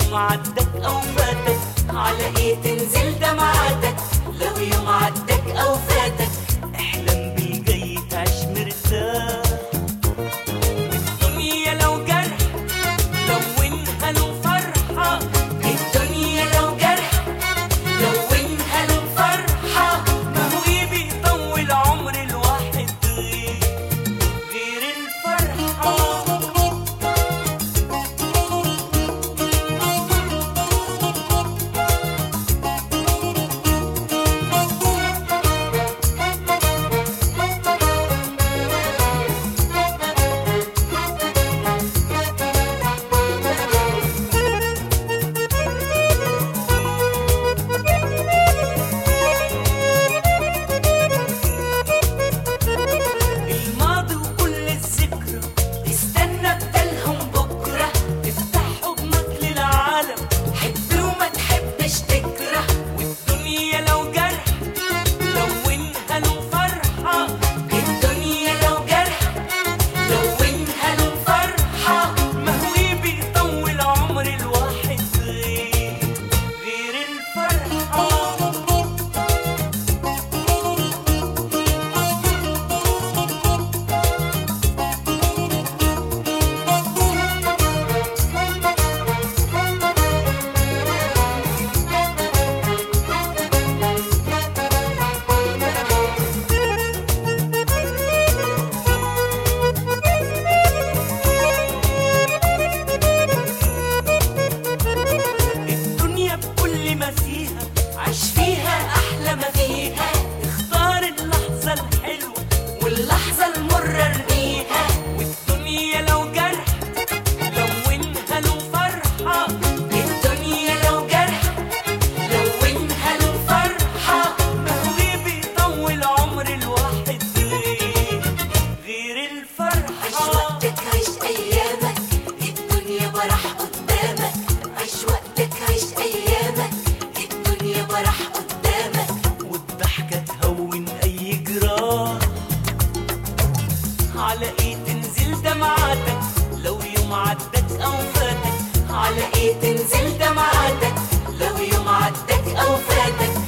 يوم عدك أو فاتك على إيه تنزل دمعاتك لو يوم عدك أو فاتك احلم بالجاي تعيش مرتاح الدنيا لو جرح لونها له فرحة الدنيا لو جرح لونها له فرحة ما هو إيه بيطول عمر الواحد غير غير الفرحة الماضي وكل الذكرى استنى بدلهم بكرة افتح حضنك للعالم حب وما تحبش تكره والدنيا لو جرح لونها له فرحة الدنيا لو جرح لونها له فرحة ما هو إيه بيطول عمر الواحد غير غير الفرحة الدنيا بكل ما فيها عيش فيها احلى ما فيها اختار اللحظة الحلوة واللحظة المرة ارميها والدنيا لو جرح لونها له فرحة الدنيا لو جرح لونها له فرحة ما هو إيه بيطول عمر الواحد غير غير عيش الفرحة وقتك عيش ايامك الدنيا برح قدامك عيش وقتك عيش ايامك الدنيا برح قدامك والضحكة تهون أي جراح على إيه تنزل دمعاتك لو يوم عدك أو فاتك على إيه تنزل دمعاتك لو يوم عدك أو فاتك